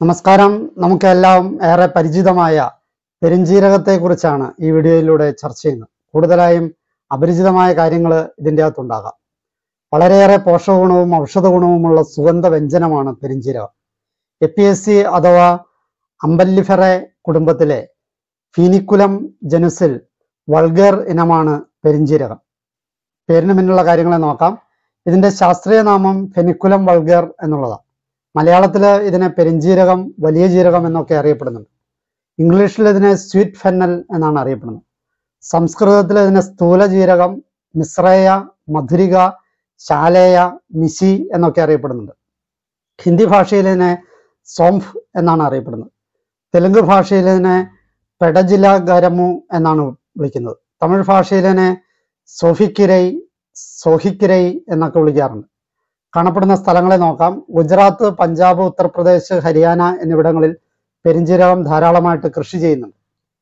നമസ്കാരം നമുക്കെല്ലാം ഏറെ പരിചിതമായ പെരിഞ്ജീരകത്തെക്കുറിച്ചാണ് ഈ വീഡിയോയിലൂടെ ചർച്ച ചെയ്യുന്നത് കൂടുതലായും അപരിചിതമായ കാര്യങ്ങൾ ഇതിൻ്റെ അകത്തുണ്ടാകാം വളരെയേറെ പോഷകഗുണവും ഔഷധ ഗുണവുമുള്ള സുഗന്ധ വ്യഞ്ജനമാണ് പെരിഞ്ജീരകം എപ്പി എസ് സി അഥവാ അമ്പല്ലിഫെറെ കുടുംബത്തിലെ ഫീനിക്കുലം ജനുസിൽ വൾഗർ ഇനമാണ് പെരിഞ്ജീരകം പേരിന് പിന്നിലുള്ള കാര്യങ്ങളെ നോക്കാം ഇതിന്റെ ശാസ്ത്രീയ നാമം ഫെനിക്കുലം വൾഗർ എന്നുള്ളതാണ് മലയാളത്തിൽ ഇതിനെ പെരിഞ്ജീരകം വലിയ ജീരകം എന്നൊക്കെ അറിയപ്പെടുന്നുണ്ട് ഇംഗ്ലീഷിൽ ഇതിനെ സ്വീറ്റ് ഫെന്നൽ എന്നാണ് അറിയപ്പെടുന്നത് സംസ്കൃതത്തിൽ ഇതിനെ സ്ഥൂല ജീരകം മിശ്രയ മധുരിക ശാലേയ മിശി എന്നൊക്കെ അറിയപ്പെടുന്നുണ്ട് ഹിന്ദി ഭാഷയിൽ ഇതിനെ സോംഫ് എന്നാണ് അറിയപ്പെടുന്നത് തെലുങ്ക് ഭാഷയിൽ ഇതിനെ പെഡജില ഗരമു എന്നാണ് വിളിക്കുന്നത് തമിഴ് ഭാഷയിൽ ഇതിനെ സോഫിക്കിരൈ സോഹിക്കിരൈ എന്നൊക്കെ വിളിക്കാറുണ്ട് കാണപ്പെടുന്ന സ്ഥലങ്ങളെ നോക്കാം ഗുജറാത്ത് പഞ്ചാബ് ഉത്തർപ്രദേശ് ഹരിയാന എന്നിവിടങ്ങളിൽ പെരിഞ്ജീരകം ധാരാളമായിട്ട് കൃഷി ചെയ്യുന്നുണ്ട്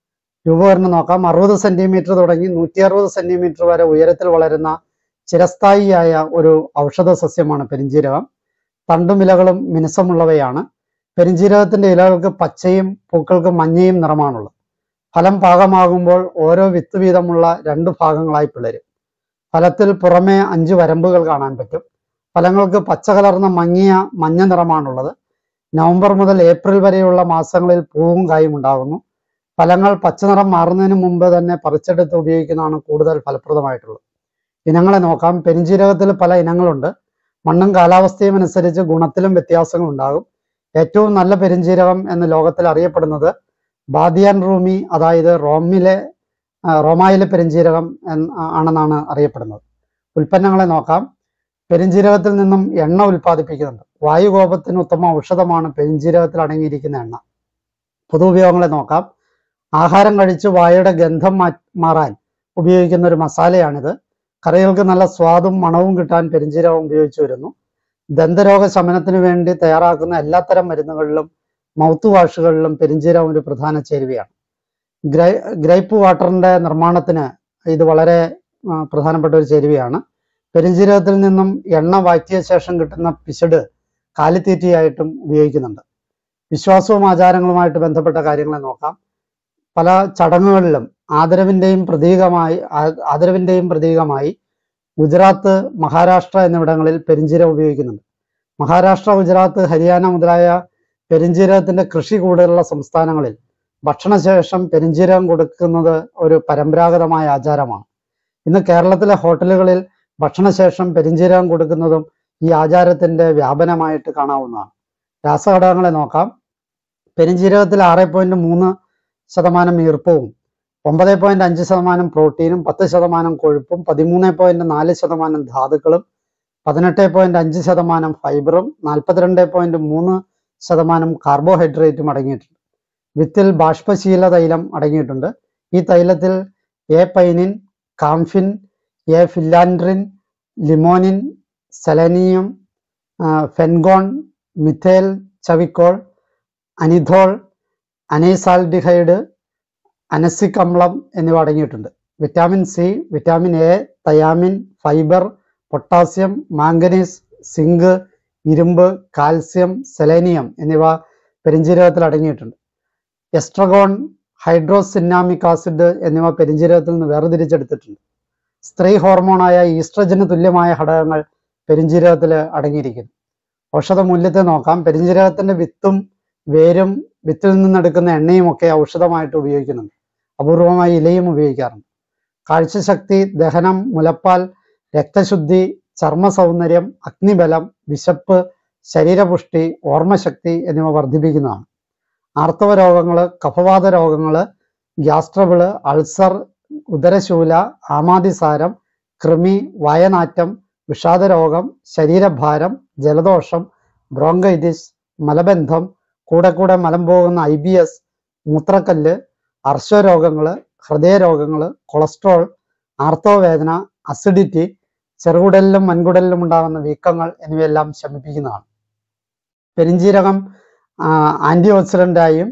രൂപവരണം നോക്കാം അറുപത് സെന്റിമീറ്റർ തുടങ്ങി നൂറ്റി അറുപത് സെന്റിമീറ്റർ വരെ ഉയരത്തിൽ വളരുന്ന ചിരസ്ഥായിയായ ഒരു ഔഷധ സസ്യമാണ് പെരിഞ്ജീരകം തണ്ടും ഇലകളും മിനുസമുള്ളവയാണ് പെരിഞ്ജീരകത്തിന്റെ ഇലകൾക്ക് പച്ചയും പൂക്കൾക്ക് മഞ്ഞയും നിറമാണുള്ളത് ഫലം പാകമാകുമ്പോൾ ഓരോ വിത്ത് വീതമുള്ള രണ്ട് ഭാഗങ്ങളായി പിളരും ഫലത്തിൽ പുറമേ അഞ്ച് വരമ്പുകൾ കാണാൻ പറ്റും ഫലങ്ങൾക്ക് പച്ച കലർന്ന മങ്ങിയ മഞ്ഞ നിറമാണുള്ളത് നവംബർ മുതൽ ഏപ്രിൽ വരെയുള്ള മാസങ്ങളിൽ പൂവും കായും ഉണ്ടാകുന്നു ഫലങ്ങൾ പച്ചനിറം മാറുന്നതിന് മുമ്പ് തന്നെ പറിച്ചെടുത്ത് ഉപയോഗിക്കുന്നതാണ് കൂടുതൽ ഫലപ്രദമായിട്ടുള്ളത് ഇനങ്ങളെ നോക്കാം പെരിഞ്ജീരകത്തിൽ പല ഇനങ്ങളുണ്ട് മണ്ണും കാലാവസ്ഥയും അനുസരിച്ച് ഗുണത്തിലും വ്യത്യാസങ്ങൾ ഉണ്ടാകും ഏറ്റവും നല്ല പെരിഞ്ജീരകം എന്ന് ലോകത്തിൽ അറിയപ്പെടുന്നത് ബാദിയാൻ റൂമി അതായത് റോമിലെ ആ, റോമായിലെ പെരിഞ്ജീരകം എന്ന് ആണെന്നാണ് അറിയപ്പെടുന്നത് ഉൽപ്പന്നങ്ങളെ നോക്കാം പെരിഞ്ജീരകത്തിൽ നിന്നും എണ്ണ ഉൽപ്പാദിപ്പിക്കുന്നുണ്ട് വായുകോപത്തിന് ഉത്തമ ഔഷധമാണ് പെരിഞ്ജീരകത്തിൽ അടങ്ങിയിരിക്കുന്ന എണ്ണ പൊതുപയോഗങ്ങളെ നോക്കാം ആഹാരം കഴിച്ച് വായുടെ ഗന്ധം മാ മാറാൻ ഉപയോഗിക്കുന്ന ഒരു മസാലയാണിത് കറികൾക്ക് നല്ല സ്വാദും മണവും കിട്ടാൻ പെരിഞ്ജീരകം ഉപയോഗിച്ചു വരുന്നു ദന്തരോഗ ശമനത്തിന് വേണ്ടി തയ്യാറാക്കുന്ന എല്ലാത്തരം മരുന്നുകളിലും മൗത്ത് വാഷുകളിലും പെരിഞ്ജീരകം ഒരു പ്രധാന ചേരുവയാണ് ഗ്രൈ ഗ്രൈപ്പ് വാട്ടറിന്റെ നിർമ്മാണത്തിന് ഇത് വളരെ ആ, പ്രധാനപ്പെട്ട ഒരു ചേരുവയാണ് പെരിഞ്ജീരകത്തിൽ നിന്നും എണ്ണ വാറ്റിയ ശേഷം കിട്ടുന്ന പിശട് കാലിത്തീറ്റയായിട്ടും ഉപയോഗിക്കുന്നുണ്ട് വിശ്വാസവും ആചാരങ്ങളുമായിട്ട് ബന്ധപ്പെട്ട കാര്യങ്ങളെ നോക്കാം പല ചടങ്ങുകളിലും ആദരവിന്റെയും പ്രതീകമായി ആ- ആദരവിന്റെയും പ്രതീകമായി ഗുജറാത്ത് മഹാരാഷ്ട്ര എന്നിവിടങ്ങളിൽ പെരിഞ്ജീരകം ഉപയോഗിക്കുന്നുണ്ട് മഹാരാഷ്ട്ര ഗുജറാത്ത് ഹരിയാന മുതലായ പെരിഞ്ജീരകത്തിന്റെ കൃഷി കൂടുതലുള്ള സംസ്ഥാനങ്ങളിൽ ഭക്ഷണശേഷം പെരിഞ്ജീരകം കൊടുക്കുന്നത് ഒരു പരമ്പരാഗതമായ ആചാരമാണ് ഇന്ന് കേരളത്തിലെ ഹോട്ടലുകളിൽ ഭക്ഷണശേഷം പെരിഞ്ജീരകം കൊടുക്കുന്നതും ഈ ആചാരത്തിന്റെ വ്യാപനമായിട്ട് കാണാവുന്നതാണ് രാസഘടകങ്ങളെ നോക്കാം പെരിഞ്ജീരകത്തിൽ ആറ് പോയിന്റ് മൂന്ന് ശതമാനം ഈർപ്പവും ഒമ്പത് പോയിന്റ് അഞ്ച് ശതമാനം പ്രോട്ടീനും പത്ത് ശതമാനം കൊഴുപ്പും പതിമൂന്ന് പോയിന്റ് നാല് ശതമാനം ധാതുക്കളും പതിനെട്ട് പോയിന്റ് അഞ്ച് ശതമാനം ഫൈബറും നാൽപ്പത്തിരണ്ട് പോയിന്റ് മൂന്ന് ശതമാനം കാർബോഹൈഡ്രേറ്റും അടങ്ങിയിട്ടുണ്ട് വിത്തിൽ ബാഷ്പശീല തൈലം അടങ്ങിയിട്ടുണ്ട് ഈ തൈലത്തിൽ a pinene camphene a phellandrene limonene selenium ആ, ഫെൻഗോൺ മിഥേൽ ചവിക്കോൾ അനിഥോൾ അനൈസാൽഡിഹൈഡ് അനസിക് അമ്ലം എന്നിവ അടങ്ങിയിട്ടുണ്ട് vitamin C vitamin A thiamine fibre potassium manganese zinc ഇരുമ്പ് കാൽസ്യം സെലേനിയം എന്നിവ പെരിഞ്ജീരകത്തിൽ അടങ്ങിയിട്ടുണ്ട് എസ്ട്രഗോൺ ഹൈഡ്രോസിന്നാമിക് ആസിഡ് എന്നിവ പെരിഞ്ജീരകത്തിൽ നിന്ന് വേർതിരിച്ചെടുത്തിട്ടുണ്ട് സ്ത്രീ ഹോർമോണായ ഈസ്ട്രജന് തുല്യമായ ഘടകങ്ങൾ പെരിഞ്ജീരകത്തിൽ അടങ്ങിയിരിക്കുന്നു ഔഷധ മൂല്യത്തെ നോക്കാം പെരിഞ്ജീരകത്തിന്റെ വിത്തും വേരും വിത്തിൽ നിന്നെടുക്കുന്ന എണ്ണയും ഒക്കെ ഔഷധമായിട്ട് ഉപയോഗിക്കുന്നുണ്ട് അപൂർവമായി ഇലയും ഉപയോഗിക്കാറുണ്ട് കാഴ്ചശക്തി ദഹനം മുലപ്പാൽ രക്തശുദ്ധി ചർമ്മ സൗന്ദര്യം അഗ്നിബലം വിശപ്പ് ശരീരപുഷ്ടി ഓർമ്മശക്തി എന്നിവ വർദ്ധിപ്പിക്കുന്നതാണ് ആർത്തവ രോഗങ്ങള് കഫവാത രോഗങ്ങള് ഗ്യാസ്ട്രബിള് അൾസർ ഉദരശൂല ആമാതിസാരം കൃമി വയനാറ്റം വിഷാദരോഗം ശരീരഭാരം ജലദോഷം ബ്രോങ്കൈറ്റിസ് മലബന്ധം കൂടെ കൂടെ മലം പോകുന്ന ഐ ബി എസ് മൂത്രക്കല്ല് അർശ്വരോഗങ്ങള് ഹൃദയരോഗങ്ങള് കൊളസ്ട്രോൾ ആർത്തവവേദന അസിഡിറ്റി ചെറുകുടലിലും വൻകുടലിലും ഉണ്ടാകുന്ന വീക്കങ്ങൾ എന്നിവയെല്ലാം ശമിപ്പിക്കുന്നതാണ് പെരിഞ്ജീരകം ആന്റി ഓക്സിഡന്റായും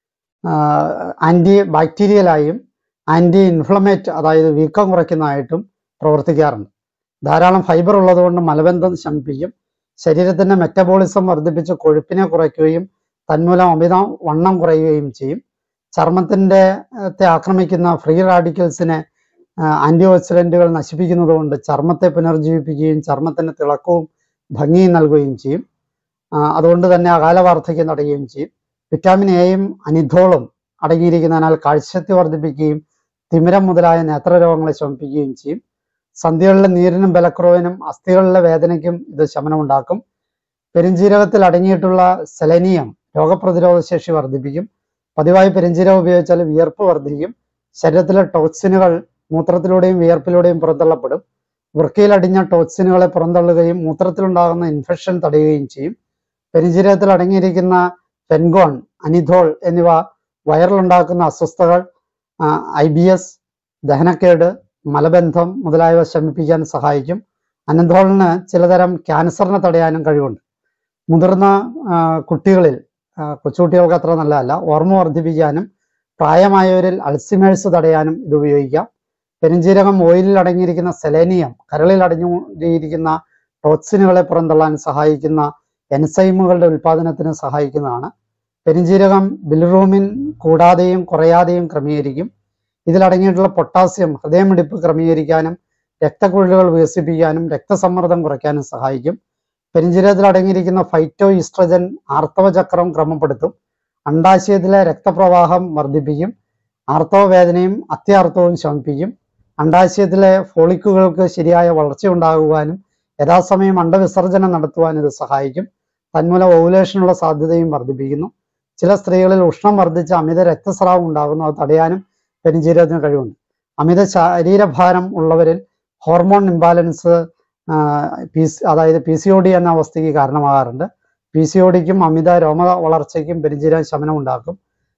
ആന്റി ബാക്ടീരിയലായും ആന്റി ഇൻഫ്ലമേറ്റ് അതായത് വീക്കം കുറയ്ക്കുന്നതായിട്ടും പ്രവർത്തിക്കാറുണ്ട് ധാരാളം ഫൈബർ ഉള്ളതുകൊണ്ട് മലബന്ധം ശമിപ്പിക്കും ശരീരത്തിന്റെ മെറ്റബോളിസം വർദ്ധിപ്പിച്ച് കൊഴുപ്പിനെ കുറയ്ക്കുകയും തന്മൂലം അമിത വണ്ണം കുറയുകയും ചെയ്യും ചർമ്മത്തിന്റെ ഏഹ്, ത്തെ ആക്രമിക്കുന്ന ഫ്രീ റാഡിക്കൽസിനെ ആന്റി ഓക്സിഡന്റുകൾ നശിപ്പിക്കുന്നത് കൊണ്ട് ചർമ്മത്തെ പുനർജീവിപ്പിക്കുകയും ചർമ്മത്തിന് തിളക്കവും ഭംഗിയും നൽകുകയും ചെയ്യും ആ, അതുകൊണ്ട് തന്നെ അകാല വാർദ്ധക്യം തടയുകയും ചെയ്യും വിറ്റാമിൻ എയും അനിധോളും അടങ്ങിയിരിക്കുന്നതിനാൽ കാഴ്ചശക്തി വർദ്ധിപ്പിക്കുകയും തിമിരം മുതലായ നേത്രരോഗങ്ങളെ ശമിപ്പിക്കുകയും ചെയ്യും സന്ധികളിലെ നീരിനും ബലക്കുറവിനും അസ്ഥികളിലെ വേദനയ്ക്കും ഇത് ശമനമുണ്ടാക്കും പെരിഞ്ജീരകത്തിൽ അടങ്ങിയിട്ടുള്ള സെലനിയം രോഗപ്രതിരോധ ശേഷി വർദ്ധിപ്പിക്കും പതിവായി പെരിഞ്ജീരകം ഉപയോഗിച്ചാൽ വിയർപ്പ് വർദ്ധിക്കും ശരീരത്തിലെ ടോക്സിനുകൾ മൂത്രത്തിലൂടെയും വിയർപ്പിലൂടെയും പുറന്തള്ളപ്പെടും വൃക്കയിൽ അടിഞ്ഞ ടോക്സിനുകളെ പുറന്തള്ളുകയും മൂത്രത്തിലുണ്ടാകുന്ന ഇൻഫെക്ഷൻ തടയുകയും ചെയ്യും പെരിഞ്ജീരകത്തിൽ അടങ്ങിയിരിക്കുന്ന ഫെൻഗോൺ അനിധോൾ എന്നിവ വയറിലുണ്ടാക്കുന്ന അസ്വസ്ഥതകൾ ഐ ബി എസ് ദഹനക്കേട് മലബന്ധം മുതലായവ ശമിപ്പിക്കാൻ സഹായിക്കും അനന്തോളിന് ചിലതരം ക്യാൻസറിനെ തടയാനും കഴിവുണ്ട് മുതിർന്ന ആ, കുട്ടികളിൽ ആ, കൊച്ചുകുട്ടികൾക്ക് അത്ര നല്ലതല്ല ഓർമ്മ വർദ്ധിപ്പിക്കാനും പ്രായമായവരിൽ അൾസിമേഴ്സ് തടയാനും ഇത് ഉപയോഗിക്കാം പെരുംജീരകം ഓയിലിൽ അടങ്ങിയിരിക്കുന്ന സെലേനിയം കരളിൽ അടങ്ങിയിരിക്കുന്ന ടോക്സിനുകളെ പുറന്തള്ളാൻ സഹായിക്കുന്ന എൻസൈമുകളുടെ ഉൽപാദനത്തിന് സഹായിക്കുന്നതാണ് പെരുംജീരകം ബിലിറൂമിൻ കൂടാതെയും കുറയാതെയും ക്രമീകരിക്കും ഇതിലടങ്ങിയിട്ടുള്ള പൊട്ടാസ്യം ഹൃദയമിടിപ്പ് ക്രമീകരിക്കാനും രക്തക്കുഴലുകൾ വികസിപ്പിക്കാനും രക്തസമ്മർദ്ദം കുറയ്ക്കാനും സഹായിക്കും പെരിഞ്ജീരകത്തിൽ അടങ്ങിയിരിക്കുന്ന ഫൈറ്റോ ഈസ്ട്രജൻ ആർത്തവ ചക്രം ക്രമപ്പെടുത്തും അണ്ടാശയത്തിലെ രക്തപ്രവാഹം വർദ്ധിപ്പിക്കും ആർത്തവ വേദനയും അത്യാർത്തവവും ശമിപ്പിക്കും അണ്ടാശയത്തിലെ ഫോളിക്കുകൾക്ക് ശരിയായ വളർച്ച ഉണ്ടാകുവാനും യഥാസമയം അണ്ടവിസർജനം നടത്തുവാൻ ഇത് സഹായിക്കും തന്മൂലം ഓവുലേഷനുള്ള സാധ്യതയും വർദ്ധിപ്പിക്കുന്നു ചില സ്ത്രീകളിൽ ഉഷ്ണം വർദ്ധിച്ച അമിത രക്തസ്രാവം ഉണ്ടാകുന്നു അത് തടയാനും പെരിഞ്ജീരകത്തിന് കഴിവുണ്ട് അമിത ശരീരഭാരം ഉള്ളവരിൽ ഹോർമോൺ ഇംബാലൻസ് പി അതായത് പി സി ഒ ഡി എന്ന അവസ്ഥയ്ക്ക് കാരണമാകാറുണ്ട് പി സി ഒ ഡിക്കും അമിത രോമ വളർച്ചയ്ക്കും പെരിഞ്ജീരകം ശമനം ഉണ്ടാക്കും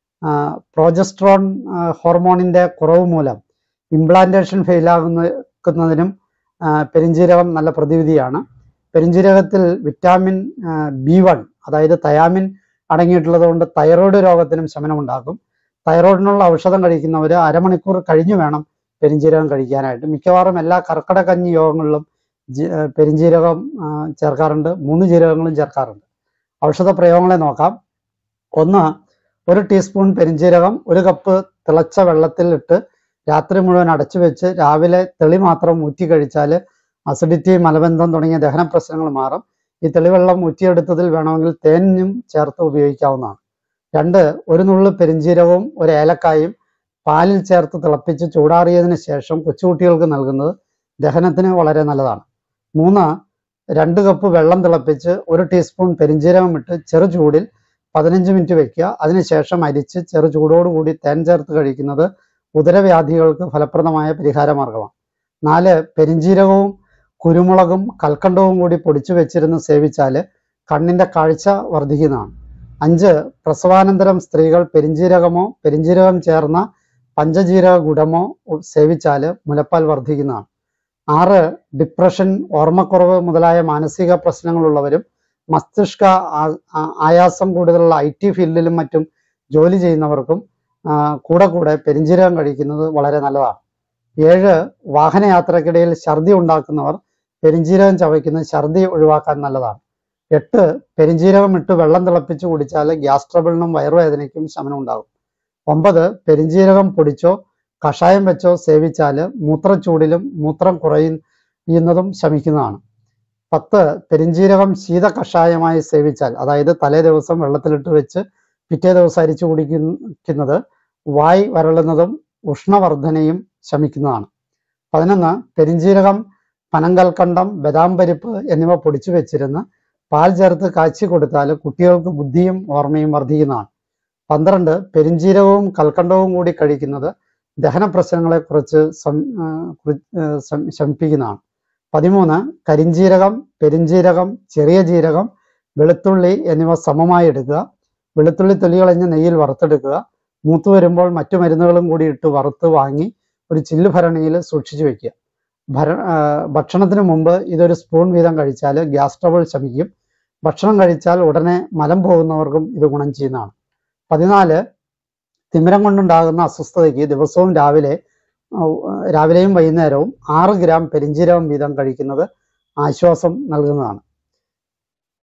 പ്രോജസ്ട്രോൺ ഹോർമോണിന്റെ കുറവ് മൂലം ഇംപ്ലാന്റേഷൻ ഫെയിലാകുന്നതിനും പെരിഞ്ജീരകം നല്ല പ്രതിവിധിയാണ് പെരിഞ്ജീരകത്തിൽ വിറ്റാമിൻ ബി വൺ അതായത് തയാമിൻ അടങ്ങിയിട്ടുള്ളത് കൊണ്ട് തൈറോയ്ഡ് രോഗത്തിനും ശമനമുണ്ടാക്കും തൈറോയിഡിനുള്ള ഔഷധം കഴിക്കുന്നവർ അരമണിക്കൂർ കഴിഞ്ഞു വേണം പെരിഞ്ജീരകം കഴിക്കാനായിട്ട് മിക്കവാറും എല്ലാ കർക്കിടകഞ്ഞി യോഗങ്ങളിലും ജി- ഏർ പെരിഞ്ജീരകം ആ, ചേർക്കാറുണ്ട് മൂന്ന് ജീരകങ്ങളും ചേർക്കാറുണ്ട് ഔഷധ പ്രയോഗങ്ങളെ നോക്കാം ഒന്ന് ഒരു ടീസ്പൂൺ പെരിഞ്ജീരകം ഒരു കപ്പ് തിളച്ച വെള്ളത്തിൽ ഇട്ട് രാത്രി മുഴുവൻ അടച്ചു വെച്ച് രാവിലെ തെളി മാത്രം ഊറ്റി കഴിച്ചാൽ അസിഡിറ്റി മലബന്ധം തുടങ്ങിയ ദഹന പ്രശ്നങ്ങൾ മാറും ഈ തെളിവെള്ളം ഊറ്റിയെടുത്തതിൽ വേണമെങ്കിൽ തേനും ചേർത്ത് ഉപയോഗിക്കാവുന്നതാണ് രണ്ട് ഒരു നുള്ളു പെരിഞ്ജീരകവും ഒരു ഏലക്കായും പാലിൽ ചേർത്ത് തിളപ്പിച്ച് ചൂടാറിയതിനു ശേഷം കൊച്ചുകുട്ടികൾക്ക് നൽകുന്നത് ദഹനത്തിന് വളരെ നല്ലതാണ് മൂന്ന് രണ്ട് കപ്പ് വെള്ളം തിളപ്പിച്ച് ഒരു ടീസ്പൂൺ പെരിഞ്ജീരകം ഇട്ട് ചെറു ചൂടിൽ പതിനഞ്ച് മിനിറ്റ് വെക്കുക അതിനുശേഷം അരിച്ച് ചെറു ചൂടോടുകൂടി തേൻ ചേർത്ത് കഴിക്കുന്നത് ഉദരവ്യാധികൾക്ക് ഫലപ്രദമായ പരിഹാര മാർഗമാണ് നാല് പെരിഞ്ജീരകവും കുരുമുളകും കൽക്കണ്ടവും കൂടി പൊടിച്ചു വെച്ചിരുന്ന് സേവിച്ചാൽ കണ്ണിന്റെ കാഴ്ച വർദ്ധിക്കുന്നതാണ് അഞ്ച് പ്രസവാനന്തരം സ്ത്രീകൾ പെരിഞ്ജീരകമോ പെരിഞ്ജീരകം ചേർന്ന പഞ്ചജീരക ഗുഡമോ സേവിച്ചാൽ മുലപ്പാൽ വർദ്ധിക്കുന്നതാണ് ആറ് ഡിപ്രഷൻ ഓർമ്മക്കുറവ് മുതലായ മാനസിക പ്രശ്നങ്ങളുള്ളവരും മസ്തിഷ്ക ആ- ആ- ആയാസം കൂടുതലുള്ള ഐ ടി ഫീൽഡിലും മറ്റും ജോലി ചെയ്യുന്നവർക്കും ആ, കൂടെ കൂടെ പെരിഞ്ജീരകം കഴിക്കുന്നത് വളരെ നല്ലതാണ് ഏഴ് വാഹനയാത്രക്കിടയിൽ ഛർദി ഉണ്ടാക്കുന്നവർ പെരിഞ്ജീരകം ചവയ്ക്കുന്നത് ഛർദി ഒഴിവാക്കാൻ നല്ലതാണ് എട്ട് പെരിഞ്ജീരകം ഇട്ട് വെള്ളം തിളപ്പിച്ച് കുടിച്ചാൽ ഗ്യാസ് ട്രബിളിനും വയറുവേദനയ്ക്കും ശമനം ഉണ്ടാകും ഒമ്പത് പെരിഞ്ജീരകം പൊടിച്ചോ കഷായം വെച്ചോ സേവിച്ചാൽ മൂത്രച്ചൂടിലും മൂത്രം കുറയുന്നതും ശമിക്കുന്നതാണ് പത്ത് പെരിഞ്ജീരകം ശീത കഷായമായി സേവിച്ചാൽ അതായത് തലേ ദിവസം വെള്ളത്തിലിട്ട് വെച്ച് പിറ്റേ ദിവസം അരിച്ചു കുടിക്കുന്നത് വായ് വരളുന്നതും ഉഷ്ണവർദ്ധനയും ശമിക്കുന്നതാണ് പതിനൊന്ന് പെരിഞ്ജീരകം പനങ്കൽക്കണ്ടം ബദാം പരിപ്പ് എന്നിവ പൊടിച്ചു വെച്ചിരുന്ന് പാൽ ചേർത്ത് കാച്ചി കൊടുത്താൽ കുട്ടികൾക്ക് ബുദ്ധിയും ഓർമ്മയും വർദ്ധിക്കുന്നതാണ് പന്ത്രണ്ട് പെരിഞ്ജീരകവും കൽക്കണ്ടവും കൂടി കഴിക്കുന്നത് ദഹന പ്രശ്നങ്ങളെ കുറിച്ച് സം- ആ, കുറി- ആ, സം- ശമിപ്പിക്കുന്നതാണ് പതിമൂന്ന് കരിഞ്ജീരകം പെരിഞ്ജീരകം ചെറിയ ജീരകം വെളുത്തുള്ളി എന്നിവ സമമായി എടുക്കുക വെളുത്തുള്ളി തൊലികളഞ്ഞ് നെയ്യിൽ വറുത്തെടുക്കുക മൂത്ത് വരുമ്പോൾ മറ്റു മരുന്നുകളും കൂടി ഇട്ട് വറുത്ത് വാങ്ങി ഒരു ചില്ല് ഭരണിയിൽ സൂക്ഷിച്ചു വെക്കുക ഭര ആ, ഭക്ഷണത്തിന് മുമ്പ് ഇതൊരു സ്പൂൺ വീതം കഴിച്ചാൽ ഗ്യാസ് ട്രബിൾ ശമിക്കും ഭക്ഷണം കഴിച്ചാൽ ഉടനെ മലം പോകുന്നവർക്കും ഇത് ഗുണം ചെയ്യുന്നതാണ് പതിനാല് തിമിരം കൊണ്ടുണ്ടാകുന്ന അസ്വസ്ഥതയ്ക്ക് ദിവസവും രാവിലെ ആ, രാവിലെയും വൈകുന്നേരവും ആറ് ഗ്രാം പെരിഞ്ജീരകം വീതം കഴിക്കുന്നത് ആശ്വാസം നൽകുന്നതാണ്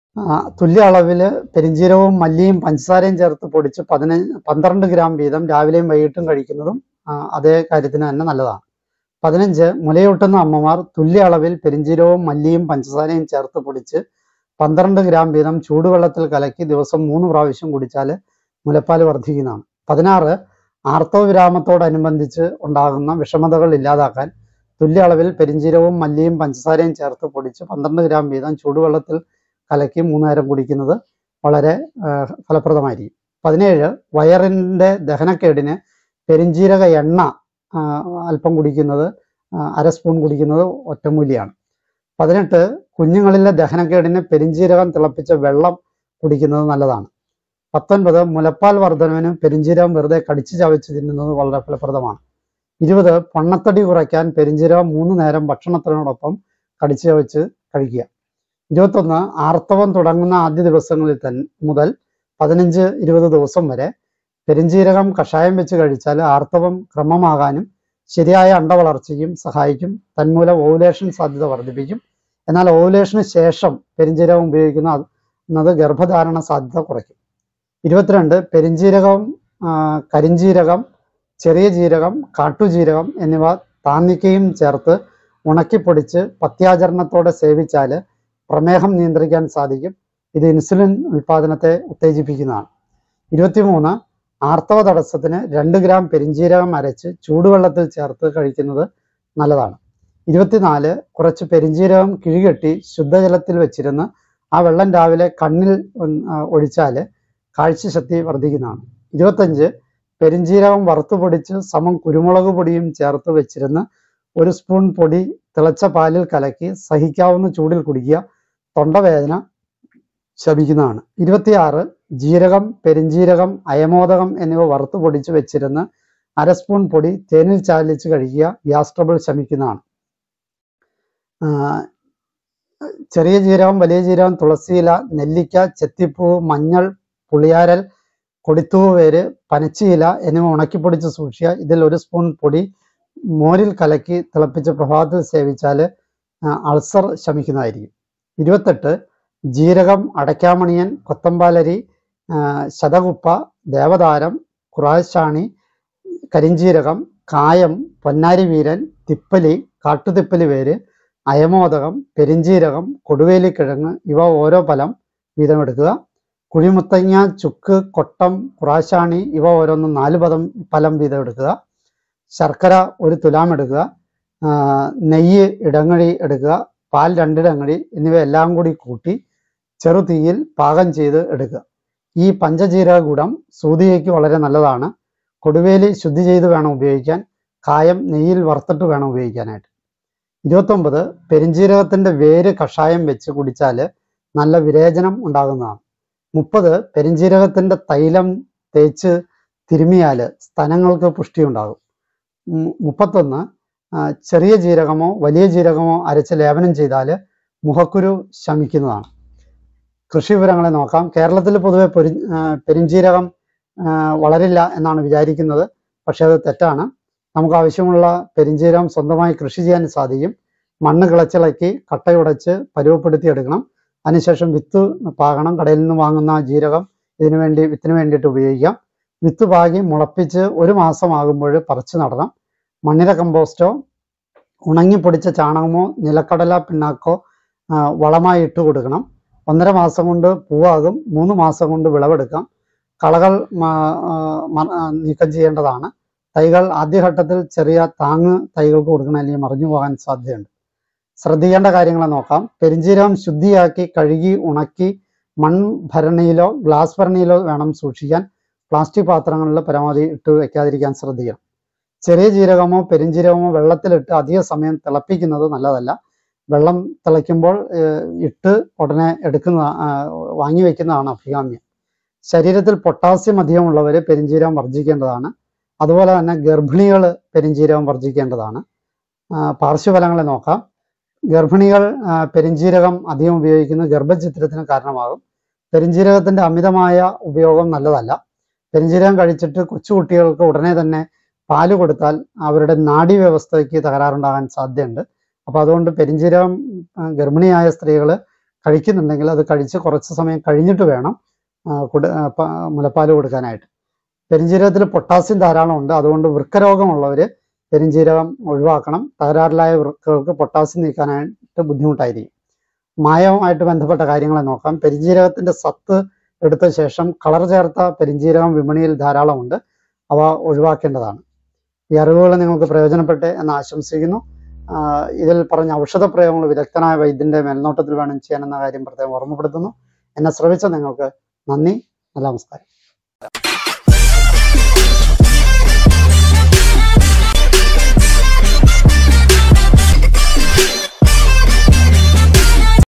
ആ, തുല്യ അളവിൽ പെരിഞ്ജീരകവും മല്ലിയും പഞ്ചസാരയും ചേർത്ത് പൊടിച്ച് പതിനഞ്ച് പന്ത്രണ്ട് ഗ്രാം വീതം രാവിലെയും വൈകിട്ടും കഴിക്കുന്നതും ആ, അതേ കാര്യത്തിന് തന്നെ നല്ലതാണ് പതിനഞ്ച് മുലയൂട്ടുന്ന അമ്മമാർ തുല്യ അളവിൽ പെരിഞ്ജീരകവും മല്ലിയും പഞ്ചസാരയും ചേർത്ത് പൊടിച്ച് പന്ത്രണ്ട് ഗ്രാം വീതം ചൂടുവെള്ളത്തിൽ കലക്കി ദിവസം മൂന്ന് പ്രാവശ്യം കുടിച്ചാൽ മുലപ്പാൽ വർദ്ധിക്കുന്നതാണ് പതിനാറ് ആർത്തവവിരാമത്തോടനുബന്ധിച്ച് ഉണ്ടാകുന്ന വിഷമതകൾ ഇല്ലാതാക്കാൻ തുല്യ അളവിൽ പെരിഞ്ജീരകവും മല്ലിയും പഞ്ചസാരയും ചേർത്ത് പൊടിച്ച് പന്ത്രണ്ട് ഗ്രാം വീതം ചൂടുവെള്ളത്തിൽ കലക്കി മൂന്ന് നേരം കുടിക്കുന്നത് വളരെ ആ, ഫലപ്രദമായിരിക്കും പതിനേഴ് വയറിൻ്റെ ദഹനക്കേടിന് പെരിഞ്ജീരക എണ്ണ ആ, അല്പം കുടിക്കുന്നത് ആ, അര സ്പൂൺ കുടിക്കുന്നത് ഒറ്റമൂലിയാണ് പതിനെട്ട് കുഞ്ഞുങ്ങളിലെ ദഹനക്കേടിന് പെരിഞ്ജീരകം തിളപ്പിച്ച വെള്ളം കുടിക്കുന്നത് നല്ലതാണ് പത്തൊൻപത് മുലപ്പാൽ വർധനവിന് പെരിഞ്ജീരകം വെറുതെ കടിച്ചു ചവച്ച് തിന്നുന്നത് വളരെ ഫലപ്രദമാണ് ഇരുപത് പൊണ്ണത്തടി കുറയ്ക്കാൻ പെരിഞ്ജീരകം മൂന്ന് നേരം ഭക്ഷണത്തിനോടൊപ്പം കടിച്ചു ചവച്ച് കഴിക്കുക ഇരുപത്തൊന്ന് ആർത്തവം തുടങ്ങുന്ന ആദ്യ ദിവസങ്ങളിൽ തന്നെ മുതൽ പതിനഞ്ച് ഇരുപത് ദിവസം വരെ പെരിഞ്ജീരകം കഷായം വെച്ച് കഴിച്ചാൽ ആർത്തവം ക്രമമാകാനും ശരിയായ അണ്ടവളർച്ചയ്ക്കും സഹായിക്കും തന്മൂലം ഓവുലേഷൻ സാധ്യത വർദ്ധിപ്പിക്കും എന്നാൽ ഓവുലേഷന് ശേഷം പെരിഞ്ജീരകം ഉപയോഗിക്കുന്ന അത് എന്നത് ഗർഭധാരണ സാധ്യത കുറയ്ക്കും ഇരുപത്തിരണ്ട് പെരിഞ്ജീരകം ആ, കരിഞ്ജീരകം ചെറിയ ജീരകം കാട്ടുജീരകം എന്നിവ താന്നിക്കയും ചേർത്ത് ഉണക്കിപ്പൊടിച്ച് പത്യാചരണത്തോടെ സേവിച്ചാൽ പ്രമേഹം നിയന്ത്രിക്കാൻ സാധിക്കും ഇത് ഇൻസുലിൻ ഉൽപാദനത്തെ ഉത്തേജിപ്പിക്കുന്നതാണ് ഇരുപത്തിമൂന്ന് ആർത്തവ തടസ്സത്തിന് രണ്ട് ഗ്രാം പെരിഞ്ജീരകം അരച്ച് ചൂടുവെള്ളത്തിൽ ചേർത്ത് കഴിക്കുന്നത് നല്ലതാണ് ഇരുപത്തിനാല് കുറച്ച് പെരിഞ്ജീരകം കിഴികെട്ടി ശുദ്ധജലത്തിൽ വെച്ചിരുന്ന് ആ വെള്ളം രാവിലെ കണ്ണിൽ ഒഴിച്ചാൽ കാഴ്ചശക്തി വർദ്ധിക്കുന്നതാണ് ഇരുപത്തഞ്ച് പെരിഞ്ജീരകം വറുത്തു പൊടിച്ച് സമം കുരുമുളക് പൊടിയും ചേർത്ത് വെച്ചിരുന്ന് ഒരു സ്പൂൺ പൊടി തിളച്ച പാലിൽ കലക്കി സഹിക്കാവുന്ന ചൂടിൽ കുടിക്കുക തൊണ്ടവേദന ശമിക്കുന്നതാണ് ഇരുപത്തിയാറ് ജീരകം പെരിഞ്ജീരകം അയമോദകം എന്നിവ വറുത്ത് പൊടിച്ച് വെച്ചിരുന്ന് അര സ്പൂൺ പൊടി തേനിൽ ചാലിച്ച് കഴിക്കുക ഗ്യാസ് ട്രബിൾ ശമിക്കുന്നതാണ് ആ, ചെറിയ ജീരകം വലിയ ജീരകം തുളസിയില നെല്ലിക്ക ചെത്തിപ്പൂവ് മഞ്ഞൾ പുളിയാരൽ കൊടിത്തൂവ് വേര് പനച്ചിയില എന്നിവ ഉണക്കിപ്പൊടിച്ച് സൂക്ഷിക്കുക ഇതിൽ ഒരു സ്പൂൺ പൊടി മോരിൽ കലക്കി തിളപ്പിച്ച് പ്രഭാതത്തിൽ സേവിച്ചാൽ അൾസർ ശമിക്കുന്നതായിരിക്കും ഇരുപത്തെട്ട് ജീരകം അടയ്ക്കാമണിയൻ കൊത്തമ്പാലരി ആ, ശതകുപ്പ ദേവതാരം കുറാശാണി കരിഞ്ജീരകം കായം പൊന്നാരി വീരൻ തിപ്പലി കാട്ടുതിപ്പലി വേര് അയമോദകം പെരിഞ്ജീരകം കൊടുവേലിക്കിഴങ്ങ് ഇവ ഓരോ ഫലം വീതം എടുക്കുക കുഴിമുത്തങ്ങ ചുക്ക് കൊട്ടം കുറാശാണി ഇവ ഓരോന്നും നാല് പദം ഫലം വീതം എടുക്കുക ശർക്കര ഒരു തുലാം എടുക്കുക ആ, നെയ്യ് ഇടങ്ങഴി എടുക്കുക പാൽ രണ്ടിടങ്ങഴി എന്നിവ എല്ലാം കൂടി കൂട്ടി ചെറു തീയിൽ പാകം ചെയ്ത് എടുക്കുക ഈ പഞ്ചജീരക ഗുണം സൂതികയ്ക്ക് വളരെ നല്ലതാണ് കൊടുവേലി ശുദ്ധി ചെയ്ത് വേണം ഉപയോഗിക്കാൻ കായം നെയ്യിൽ വറുത്തിട്ട് വേണം ഉപയോഗിക്കാനായിട്ട് ഇരുപത്തൊമ്പത് പെരിഞ്ജീരകത്തിന്റെ വേര് കഷായം വെച്ച് കുടിച്ചാൽ നല്ല വിരേചനം ഉണ്ടാകുന്നതാണ് മുപ്പത് പെരിഞ്ജീരകത്തിന്റെ തൈലം തേച്ച് തിരുമിയാൽ സ്തനങ്ങൾക്ക് പുഷ്ടി ഉണ്ടാകും മു- മുപ്പത്തൊന്ന് ആ, ചെറിയ ജീരകമോ വലിയ ജീരകമോ അരച്ച് ലേപനം ചെയ്താൽ മുഖക്കുരു ശമിക്കുന്നതാണ് കൃഷി വിവരങ്ങളെ നോക്കാം കേരളത്തിൽ പൊതുവെ പൊരി ആ, പെരിഞ്ജീരകം ആ, വളരില്ല എന്നാണ് വിചാരിക്കുന്നത് പക്ഷെ അത് തെറ്റാണ് നമുക്ക് ആവശ്യമുള്ള പെരിഞ്ജീരകം സ്വന്തമായി കൃഷി ചെയ്യാൻ സാധിക്കും മണ്ണ് കിളച്ചിളക്കി കട്ടയുടച്ച് പരുവപ്പെടുത്തി എടുക്കണം അതിനുശേഷം വിത്ത് പാകണം കടയിൽ നിന്ന് വാങ്ങുന്ന ജീരകം ഇതിനു വേണ്ടി വിത്തിന് വേണ്ടിയിട്ട് ഉപയോഗിക്കാം വിത്ത് പാകി മുളപ്പിച്ച് ഒരു മാസമാകുമ്പോൾ പറിച്ചു നടണം മണ്ണിര കമ്പോസ്റ്റോ ഉണങ്ങിപ്പൊടിച്ച ചാണകമോ നിലക്കടല പിണ്ണാക്കോ ആ, വളമായി ഇട്ട് കൊടുക്കണം ഒന്നര മാസം കൊണ്ട് പൂവാകും മൂന്ന് മാസം കൊണ്ട് വിളവെടുക്കാം കളകൾ മ- ആ, മ- ആ, നീക്കം ചെയ്യേണ്ടതാണ് തൈകൾ ആദ്യഘട്ടത്തിൽ ചെറിയ താങ്ങ് തൈകൾക്ക് കൊടുക്കണം അല്ലെങ്കിൽ മറിഞ്ഞു പോകാൻ സാധ്യതയുണ്ട് ശ്രദ്ധിക്കേണ്ട കാര്യങ്ങൾ നോക്കാം പെരിഞ്ജീരകം ശുദ്ധിയാക്കി കഴുകി ഉണക്കി മൺഭരണിയിലോ ഗ്ലാസ് ഭരണിയിലോ വേണം സൂക്ഷിക്കാൻ പ്ലാസ്റ്റിക് പാത്രങ്ങളിൽ പരമാവധി ഇട്ട് വെക്കാതിരിക്കാൻ ശ്രദ്ധിക്കണം ചെറിയ ജീരകമോ പെരിഞ്ജീരകമോ വെള്ളത്തിലിട്ട് അധിക സമയം തിളപ്പിക്കുന്നത് നല്ലതല്ല വെള്ളം തിളയ്ക്കുമ്പോൾ ഏഹ്, ഇട്ട് ഉടനെ എടുക്കുന്ന ആ, വാങ്ങി വെക്കുന്നതാണ് അഭികാമ്യം ശരീരത്തിൽ പൊട്ടാസ്യം അധികമുള്ളവർ പെരിഞ്ജീരകം വർജിക്കേണ്ടതാണ് അതുപോലെ തന്നെ ഗർഭിണികൾ പെരിഞ്ജീരകം വർജിക്കേണ്ടതാണ് ആ, പാർശ്വഫലങ്ങളെ നോക്കാം ഗർഭിണികൾ ആ, പെരിഞ്ജീരകം അധികം ഉപയോഗിക്കുന്നത് ഗർഭചിത്രത്തിന് കാരണമാകും പെരിഞ്ജീരകത്തിന്റെ അമിതമായ ഉപയോഗം നല്ലതല്ല പെരിഞ്ജീരകം കഴിച്ചിട്ട് കൊച്ചുകുട്ടികൾക്ക് ഉടനെ തന്നെ പാല് കൊടുത്താൽ അവരുടെ നാഡീവ്യവസ്ഥയ്ക്ക് തകരാറുണ്ടാകാൻ സാധ്യതയുണ്ട് അപ്പോൾ അതുകൊണ്ട് പെരിഞ്ജീരകം ആ, ഗർഭിണിയായ സ്ത്രീകൾ കഴിക്കുന്നുണ്ടെങ്കിൽ അത് കഴിച്ച് കുറച്ച് സമയം കഴിഞ്ഞിട്ട് വേണം ആ, കുട- ആ, പ- മുലപ്പാൽ കൊടുക്കാനായിട്ട് പെരിഞ്ജീരകത്തിൽ പൊട്ടാസ്യം ധാരാളം ഉണ്ട് അതുകൊണ്ട് വൃക്കരോഗമുള്ളവർ പെരിഞ്ജീരകം ഒഴിവാക്കണം തകരാറിലായ വൃക്കകൾക്ക് പൊട്ടാസ്യം നീക്കാനായിട്ട് ബുദ്ധിമുട്ടായിരിക്കും മായവുമായിട്ട് ബന്ധപ്പെട്ട കാര്യങ്ങളെ നോക്കാം പെരിഞ്ജീരകത്തിന്റെ സത്ത് എടുത്ത ശേഷം കളർ ചേർത്ത പെരിഞ്ജീരകം വിപണിയിൽ ധാരാളമുണ്ട് അവ ഒഴിവാക്കേണ്ടതാണ് ഈ അറിവുകൾ നിങ്ങൾക്ക് പ്രയോജനപ്പെട്ടെ എന്ന് ആശംസിക്കുന്നു ആഹ് ഇതിൽ പറഞ്ഞ ഔഷധ പ്രയോഗങ്ങൾ വിദഗ്ധനായ വൈദ്യന്റെ മേൽനോട്ടത്തിൽ വേണം ചെയ്യാനെന്ന കാര്യം പ്രത്യേകം ഓർമ്മപ്പെടുത്തുന്നു എന്നെ ശ്രമിച്ച നിങ്ങൾക്ക് നന്ദി നല്ല നമസ്കാരം